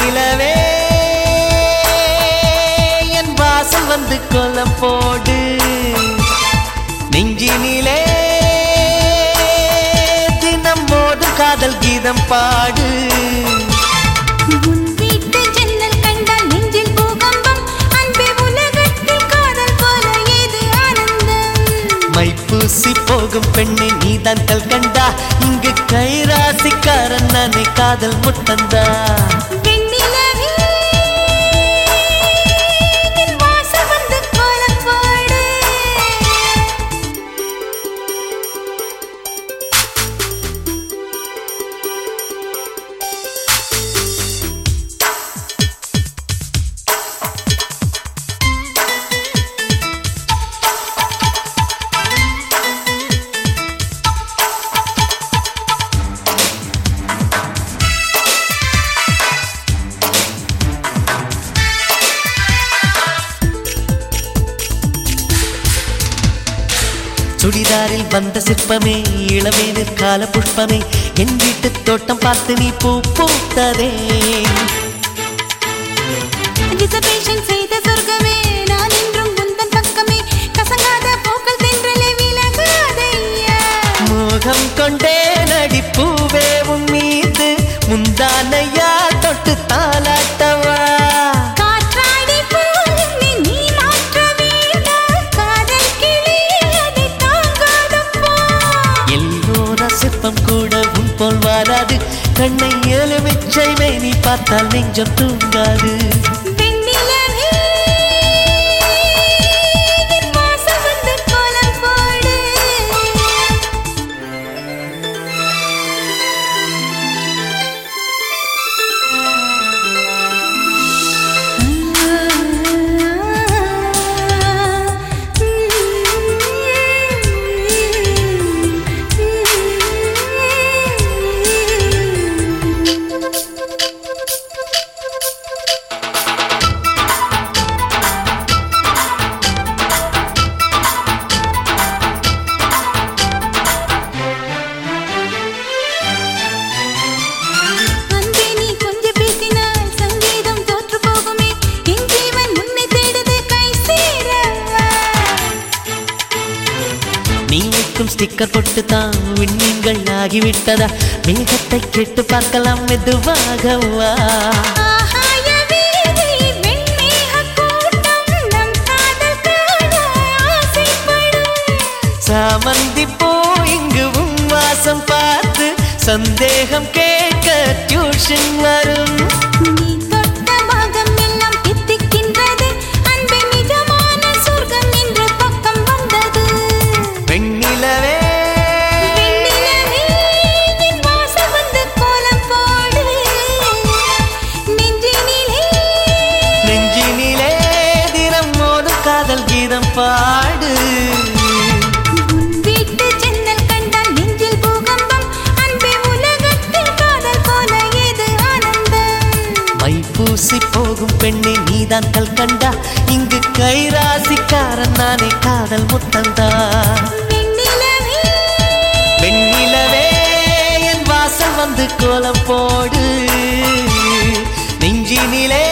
வெண்ணிலவே என் வாசல் வந்து கோலம் போடு நெஞ்சினிலே தினம் மோதும் காதல் கீதம் பாடு உன் வீட்டு ஜன்னல் கண்டால் நெஞ்சில் பூகம்பம் அன்பே உலகத்தில் காதல் போல ஏது ஆனந்தம் மைப்பூசி போகும் பெண்ணை நீதான் கல் கண்டா இங்கு கைராசிக்காரன் நானே காதல் முத்தந்தா வெண்ணிலவே என் வாசல் வந்து கோலம் போடு சுடிதாரில் வந்த சிற்பமே இளவேனிற் கால புஷ்பமே என் வீட்டு தோட்டம் பார்த்து நீ பூ பூத்ததே ரிசர்வேஷன் செய்த சொர்க்கமே நான் என்றும் உந்தன் பக்கமே கசங்காத பூக்கள் தென்றலே விலகாதையா மோகம் கொண்டே நடிப்பூவே உன் மீது முந்தானையா தொட்டு தாலாட்டவா காற்றாடி போல் என்னை நீ மாற்ற வேண்டாம் காதல் கிளி அதை தாங்காதப்பா எல்லோர சிற்பம் கூட உன் போல் வராது கண்ணை எலுமிச்சை நீ பார்த்தால் நெஞ்சம் தூங்காது வெண்ணிலவே என் வாசல் வந்து கோலம் போடு அன்பே நீ கொஞ்சம் பேசினால் சங்கீதம் தோற்று போகுமே என் ஜீவன் உன்னை தேடுது கை சேரவா நீ வைக்கும் ஸ்டிக்கர் பொட்டு தான் விண்மீன்கள் ஆகிவிட்டதா மேகத்தை கேட்டு பார்க்கலாம் மெதுவாகவா ஆகாய வீதி வெண்மேகக் கூட்டம் நம் காதல் காண ஆசைப்படும் சாமந்தி போ இங்கு உன் வாசம் பார்த்து சந்தேகம் கேட்க டியூஷன் வரும் நீ தொட்ட பாகம் எல்லாம் தித்திக்கின்றது அன்பே நிஜமான சொர்க்கம் என்ற பக்கம் வந்தது பெண்ணிலவே வெண்ணிலவே என் வாசல் வந்து கோலம் போடு நெஞ்சினிலே நெஞ்சினிலே தினம் மோதும் காதல் கீதம் பாடு உன் வீட்டு ஜன்னல் கண்டால் நெஞ்சில் பூகம்பம் அன்பே உலகத்தில் காதல் போல ஏது ஆனந்தம் மைப்பூசி போகும் பெண்ணே நீதான் கல் கண்டா இங்கு கைராசிக்காரன் நானே காதல் முத்தந்தா வெண்ணிலவே வெண்ணிலவே என் வாசல் வந்து கோலம் போடு நெஞ்சினிலே